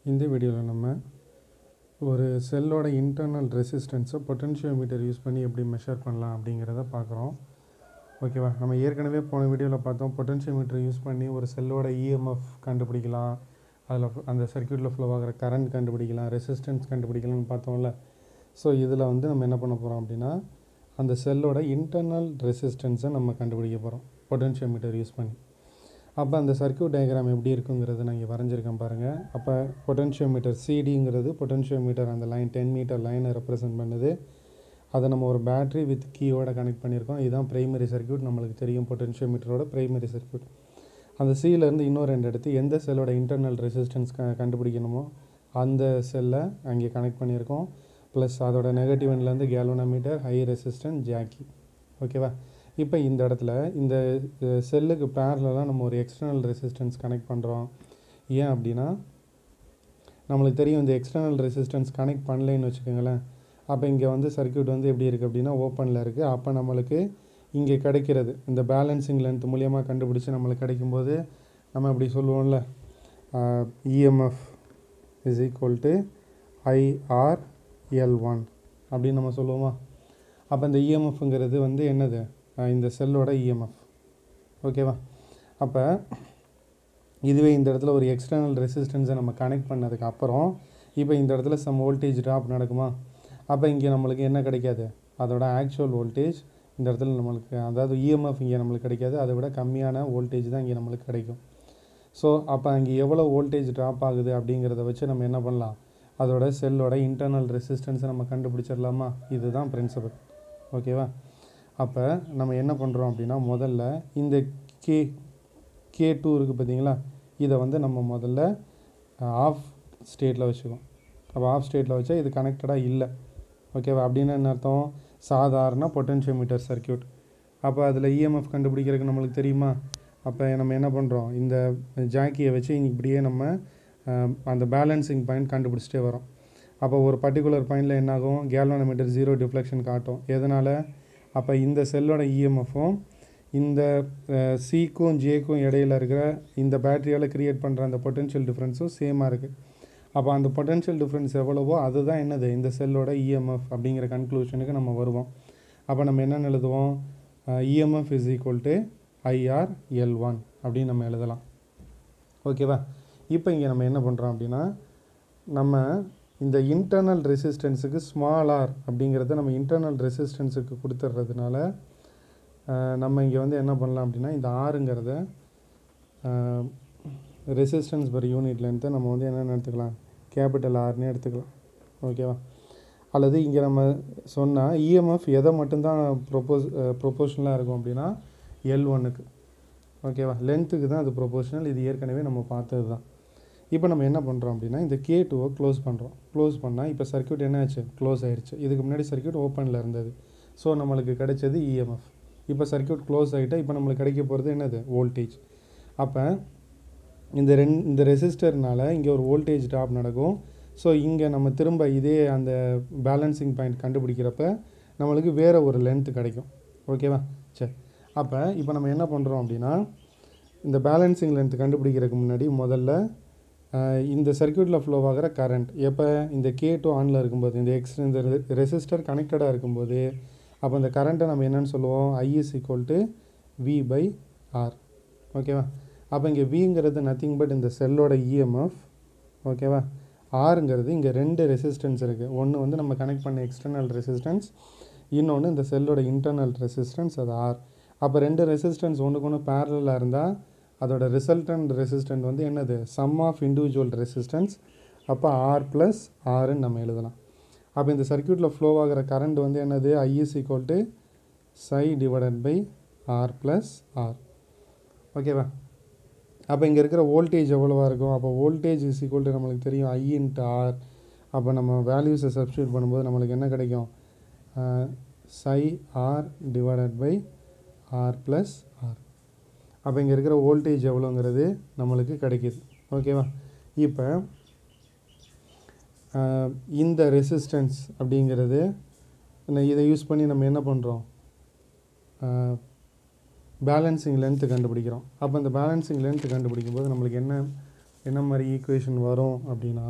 இந்த வீடியோவில் நம்ம ஒரு செல்லோட இன்டர்னல் ரெசிஸ்டன்ஸை பொட்டென்ஷியோமீட்டர் யூஸ் பண்ணி எப்படி மெஷர் பண்ணலாம் அப்படிங்கிறத பார்க்குறோம் ஓகேவா நம்ம ஏற்கனவே போன வீடியோவில் பார்த்தோம் பொட்டென்ஷியோமீட்டர் யூஸ் பண்ணி ஒரு செல்லோட இஎம்எஃப் கண்டுபிடிக்கலாம் அதில் அந்த சர்க்யூட்டில் ஃப்ளோ ஆகிற கரண்ட் கண்டுபிடிக்கலாம் ரெசிஸ்டன்ஸ் கண்டுபிடிக்கலாம்னு பார்த்தோம்ல ஸோ இதில் வந்து நம்ம என்ன பண்ண போகிறோம் அப்படின்னா அந்த செல்லோட இன்டர்னல் ரெசிஸ்டன்ஸை நம்ம கண்டுபிடிக்க போகிறோம் பொட்டென்ஷியோமீட்டர் யூஸ் பண்ணி அப்போ அந்த சர்க்யூட் டயக்ராம் எப்படி இருக்குங்கிறது நான் இங்கே வரைஞ்சிருக்கேன் பாருங்கள் அப்போ பொட்டென்ஷியோமீட்டர் சிடிங்கிறது பொட்டென்ஷியோமீட்டர் அந்த லைன் டென் மீட்டர் லைனை ரெப்ரசன்ட் பண்ணுது அதை நம்ம ஒரு பேட்ரி வித் கீயோட கனெக்ட் பண்ணியிருக்கோம் இதுதான் பிரைமரி சர்க்யூட் நம்மளுக்கு தெரியும் பொட்டென்ஷியோமீட்டரோட பிரைமரி சர்க்யூட் அந்த சியிலேருந்து இன்னும் ரெண்டு எடுத்து எந்த செல்லோட இன்டர்னல் ரெசிஸ்டன்ஸ் க கண்டுபிடிக்கணுமோ அந்த செல்லை அங்கே கனெக்ட் பண்ணியிருக்கோம் ப்ளஸ் அதோட நெகட்டிவ் எண்ட்லேருந்து கேலோனோமீட்டர் ஹை ரெசிஸ்டன்ஸ் ஜாக்கி ஓகேவா இப்போ இந்த இடத்துல இந்த செல்லுக்கு பேரலாம் நம்ம ஒரு எக்ஸ்டர்னல் ரெசிஸ்டன்ஸ் கனெக்ட் பண்ணுறோம் ஏன் அப்படின்னா நம்மளுக்கு தெரியும் இந்த எக்ஸ்டர்னல் ரெசிஸ்டன்ஸ் கனெக்ட் பண்ணலைன்னு வச்சுக்கோங்களேன் அப்போ இங்கே வந்து சர்க்யூட் வந்து எப்படி இருக்குது அப்படின்னா ஓப்பனில் இருக்குது அப்போ நம்மளுக்கு இங்கே கிடைக்கிறது இந்த பேலன்சிங் லென்த் மூலியமாக கண்டுபிடிச்சி நம்மளுக்கு கிடைக்கும்போது நம்ம இப்படி சொல்லுவோம்ல EMF is equal to IR L one அப்படின்னு நம்ம சொல்லுவோமா அப்போ இந்த இஎம்எஃப்ங்கிறது வந்து என்னது இந்த செல்லோட இஎம்எஃப் ஓகேவா அப்போ இதுவே இந்த இடத்துல ஒரு எக்ஸ்டர்னல் ரெசிஸ்டன்ஸை நம்ம கனெக்ட் பண்ணதுக்கு அப்புறம் இப்போ இந்த இடத்துல சம் வோல்டேஜ் ட்ராப் நடக்குமா அப்போ இங்கே நம்மளுக்கு என்ன கிடைக்காது அதோட ஆக்சுவல் வோல்டேஜ் இந்த இடத்துல நம்மளுக்கு அதாவது இஎம்எஃப் இங்கே நம்மளுக்கு கிடைக்காது அதை விட கம்மியான வோல்டேஜ் தான் இங்கே நம்மளுக்கு கிடைக்கும் ஸோ அப்போ அங்கே எவ்வளோ வோல்டேஜ் ட்ராப் ஆகுது அப்படிங்கிறத வச்சு நம்ம என்ன பண்ணலாம் அதோட செல்லோட இன்டர்னல் ரெசிஸ்டன்ஸை நம்ம கண்டுபிடிச்சிடலாமா இதுதான் பிரின்சிபல் ஓகேவா அப்போ நம்ம என்ன பண்ணுறோம் அப்படின்னா முதல்ல இந்த கே கே டூ இருக்குது பார்த்தீங்களா இதை வந்து நம்ம முதல்ல ஆஃப் ஸ்டேட்டில் வச்சுக்கோம் அப்போ ஆஃப் ஸ்டேட்டில் வச்சா இது கனெக்டடாக இல்லை ஓகேவா அப்படின்னா என்ன அர்த்தம் சாதாரண பொட்டென்ஷியோமீட்டர் சர்க்கியூட் அப்போ அதில் இஎம்எஃப் கண்டுபிடிக்கிறதுக்கு நம்மளுக்கு தெரியுமா அப்போ நம்ம என்ன பண்ணுறோம் இந்த ஜாக்கியை வச்சு இப்படியே நம்ம அந்த பேலன்சிங் பாயிண்ட் கண்டுபிடிச்சிட்டே வரோம் அப்போ ஒரு பர்டிகுலர் பாயிண்டில் என்னாகும் கேலோனோமீட்டர் ஜீரோ டிஃப்ளெக்ஷன் காட்டும் எதனால் அப்போ இந்த செல்லோட இஎம்எஃப்பும் இந்த சிக்கும் ஜேக்கும் இடையில இருக்கிற இந்த பேட்டரியால் க்ரியேட் பண்ணுற அந்த பொட்டென்ஷியல் டிஃப்ரென்ஸும் சேமாக இருக்குது அப்போ அந்த பொட்டென்ஷியல் டிஃப்ரென்ஸ் எவ்வளவோ அதுதான் என்னது இந்த செல்லோட இஎம்எஃப் அப்படிங்கிற கன்க்ளூஷனுக்கு நம்ம வருவோம் அப்போ நம்ம என்னென்னு எழுதுவோம் EMF is equal to IR L one அப்படின்னு நம்ம எழுதலாம் ஓகேவா இப்போ இங்கே நம்ம என்ன பண்ணுறோம் அப்படின்னா நம்ம இந்த இன்டர்னல் ரெசிஸ்டன்ஸுக்கு ஸ்மால் ஆர் அப்படிங்கிறத நம்ம இன்டர்னல் ரெசிஸ்டன்ஸுக்கு கொடுத்துட்றதுனால நம்ம இங்கே வந்து என்ன பண்ணலாம் அப்படின்னா இந்த ஆறுங்கிறத ரெசிஸ்டன்ஸ் பர் யூனிட் லென்த்தை நம்ம வந்து என்னென்னு எடுத்துக்கலாம் கேபிட்டல் ஆர்னே எடுத்துக்கலாம் ஓகேவா அல்லது இங்கே நம்ம சொன்னால் இஎம்எஃப் எதை மட்டும்தான் ப்ரொப்போஸ் ப்ரொப்போஷனலாக இருக்கும் அப்படின்னா எல் ஒன்னுக்கு ஓகேவா லென்த்துக்கு தான் அது ப்ரொப்போஷனல் இது ஏற்கனவே நம்ம பார்த்தது தான் இப்போ நம்ம என்ன பண்ணுறோம் அப்படின்னா இந்த கே டூவை க்ளோஸ் பண்ணுறோம் க்ளோஸ் பண்ணால் இப்போ சர்க்யூட் என்ன ஆச்சு க்ளோஸ் ஆயிடுச்சு இதுக்கு முன்னாடி சர்க்யூட் ஓப்பனில் இருந்தது ஸோ நம்மளுக்கு கிடைச்சது இஎம்எஃப் இப்போ சர்க்யூட் க்ளோஸ் ஆகிட்டால் இப்போ நம்மளுக்கு கிடைக்க போகிறது என்னது வோல்டேஜ் அப்போ இந்த ரெண் இந்த ரெசிஸ்டர்னால் இங்கே ஒரு வோல்டேஜ் ட்ராப் நடக்கும் ஸோ இங்கே நம்ம திரும்ப இதே அந்த பேலன்சிங் பாயிண்ட் கண்டுபிடிக்கிறப்ப நம்மளுக்கு வேறு ஒரு லென்த்து கிடைக்கும் ஓகேவா சரி அப்போ இப்போ நம்ம என்ன பண்ணுறோம் அப்படின்னா இந்த பேலன்சிங் லென்த் கண்டுபிடிக்கிறதுக்கு முன்னாடி முதல்ல இந்த சர்க்கியூட்டில் ஃப்ளோ ஆகிற கரண்ட் எப்போ இந்த கே டூ ஆனில் இருக்கும்போது இந்த எக்ஸ் இந்த ரெசிஸ்டர் கனெக்டடாக இருக்கும்போது அப்போ இந்த கரண்ட்டை நம்ம என்னென்னு சொல்லுவோம் I is equal to V by R ஓகேவா அப்போ இங்கே விங்கிறது நத்திங் பட் இந்த செல்லோட இஎம்எஃப் ஓகேவா ஆருங்கிறது இங்கே ரெண்டு ரெசிஸ்டன்ஸ் இருக்குது ஒன்று வந்து நம்ம கனெக்ட் பண்ண எக்ஸ்டர்னல் ரெசிஸ்டன்ஸ் இன்னொன்று இந்த செல்லோட இன்டர்னல் ரெசிஸ்டன்ஸ் அது ஆர் அப்போ ரெண்டு ரெசிஸ்டன்ஸ் ஒன்றுக்கு ஒன்று பேரலாக இருந்தால் அதோட ரிசல்டன்ட் ரெசிஸ்டன்ட் வந்து என்னது சம் ஆஃப் இண்டிவிஜுவல் ரெசிஸ்டன்ஸ் அப்போ ஆர் ப்ளஸ் ஆர்ன்னு நம்ம எழுதலாம் அப்போ இந்த சர்க்கியூட்டில் ஃப்ளோ ஆகிற கரண்ட் வந்து என்னது I is equal to psi divided by R plus R ஓகேவா அப்போ இங்கே இருக்கிற வோல்டேஜ் எவ்வளோவா இருக்கும் அப்போ வோல்டேஜ் இஸ் ஈக்குவல் டு நம்மளுக்கு தெரியும் ஐ இன்ட்டு ஆர் அப்போ நம்ம வேல்யூஸை சப்ஸ்டியூட் பண்ணும்போது நம்மளுக்கு என்ன கிடைக்கும் psi R divided by R plus R அப்போ இங்கே இருக்கிற வோல்டேஜ் எவ்வளோங்கிறது நம்மளுக்கு கிடைக்கிது ஓகேவா இப்போ இந்த ரெசிஸ்டன்ஸ் அப்படிங்கிறது இதை யூஸ் பண்ணி நம்ம என்ன பண்ணுறோம் பேலன்சிங் லென்த்து கண்டுபிடிக்கிறோம் அப்போ இந்த பேலன்சிங் லென்த்து கண்டுபிடிக்கும் போது நம்மளுக்கு என்ன என்ன மாதிரி ஈக்குவேஷன் வரும் அப்படின்னா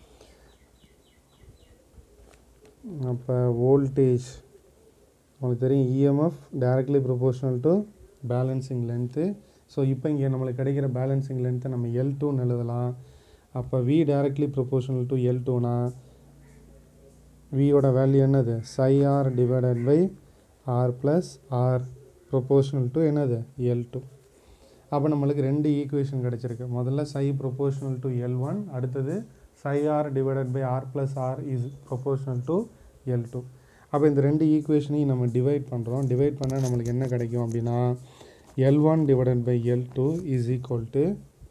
அப்போ வோல்டேஜ் உங்களுக்கு தெரியும் EMF directly proportional to balancing length so இப்போ இங்கே நம்மளுக்கு கிடைக்கிற பேலன்சிங் லென்த்தை நம்ம எல் டூன்னு எழுதலாம் அப்போ V directly proportional to L டூனா வியோட வேல்யூ என்னது psi R divided by R plus R proportional to என்னது எல் டூ அப்போ நம்மளுக்கு ரெண்டு ஈக்குவேஷன் கிடச்சிருக்கு முதல்ல psi proportional to L one அடுத்தது psi R divided by R plus R is proportional to L two அப்போ இந்த ரெண்டு ஈக்குவேஷனையும் நம்ம டிவைட் பண்ணுறோம் டிவைட் பண்ணால் நம்மளுக்கு என்ன கிடைக்கும் அப்படின்னா L one divided by L two is equal to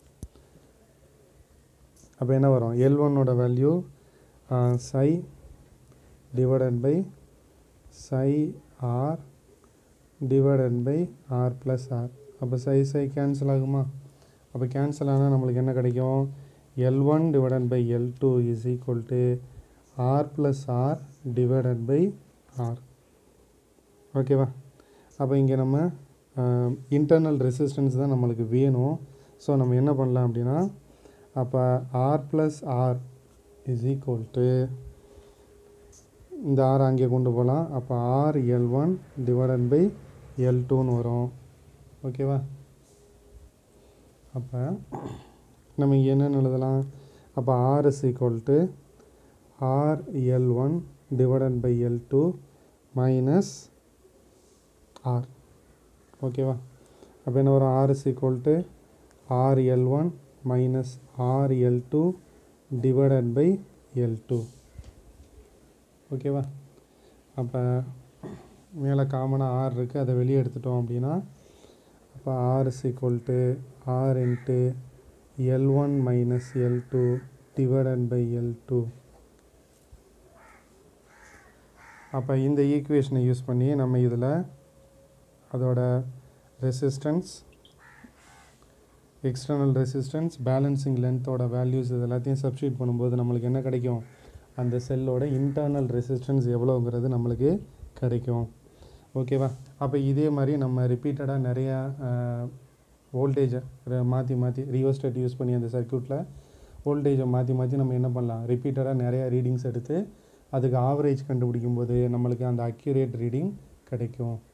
அப்போ என்ன வரும் எல் ஒன்னோட value psi divided by psi r divided by r plus r அப்போ psi psi கேன்சல் ஆகுமா அப்போ கேன்சல் ஆனால் நம்மளுக்கு என்ன கிடைக்கும் L one divided by L two is equal to R plus R divided by R ஓகேவா அப்போ இங்கே நம்ம இன்டர்னல் ரெசிஸ்டன்ஸ் தான் நம்மளுக்கு வேணும் ஸோ நம்ம என்ன பண்ணலாம் அப்படின்னா அப்போ R plus R is equal to இந்த ஆர் அங்கே கொண்டு போகலாம் அப்போ R L one divided by L டூன்னு வரும் ஓகேவா அப்போ நம்ம இங்கே என்னென்னு எழுதலாம் அப்போ R is equal to R L one divided by L two minus R ஓகேவா அப்போ என்ன வரும் R is equal to R L one minus R L two divided by L two ஓகேவா அப்போ மேலே காமனாக ஆர் இருக்குது அதை வெளியே எடுத்துட்டோம் அப்படின்னா அப்போ R is equal to R into L one minus L two divided by L two அப்போ இந்த ஈக்குவேஷனை யூஸ் பண்ணி நம்ம இதில் அதோட ரெசிஸ்டன்ஸ் எக்ஸ்டர்னல் ரெசிஸ்டன்ஸ் பேலன்சிங் லென்த்தோட வேல்யூஸ் இது எல்லாத்தையும் சப்ஸ்டியூட் பண்ணும்போது நம்மளுக்கு என்ன கிடைக்கும் அந்த செல்லோட இன்டர்னல் ரெசிஸ்டன்ஸ் எவ்வளோங்கிறது நம்மளுக்கு கிடைக்கும் ஓகேவா அப்போ இதே மாதிரி நம்ம ரிப்பீட்டடாக நிறையா வோல்டேஜை மாற்றி மாற்றி ரியோஸ்டேட் யூஸ் பண்ணி அந்த சர்க்யூட்டில் வோல்டேஜை மாற்றி மாற்றி நம்ம என்ன பண்ணலாம் ரிப்பீட்டடாக நிறையா ரீடிங்ஸ் எடுத்து அதுக்கு ஆவரேஜ் கண்டுபிடிக்கும் போது நம்மளுக்கு அந்த அக்யூரேட் ரீடிங் கிடைக்கும்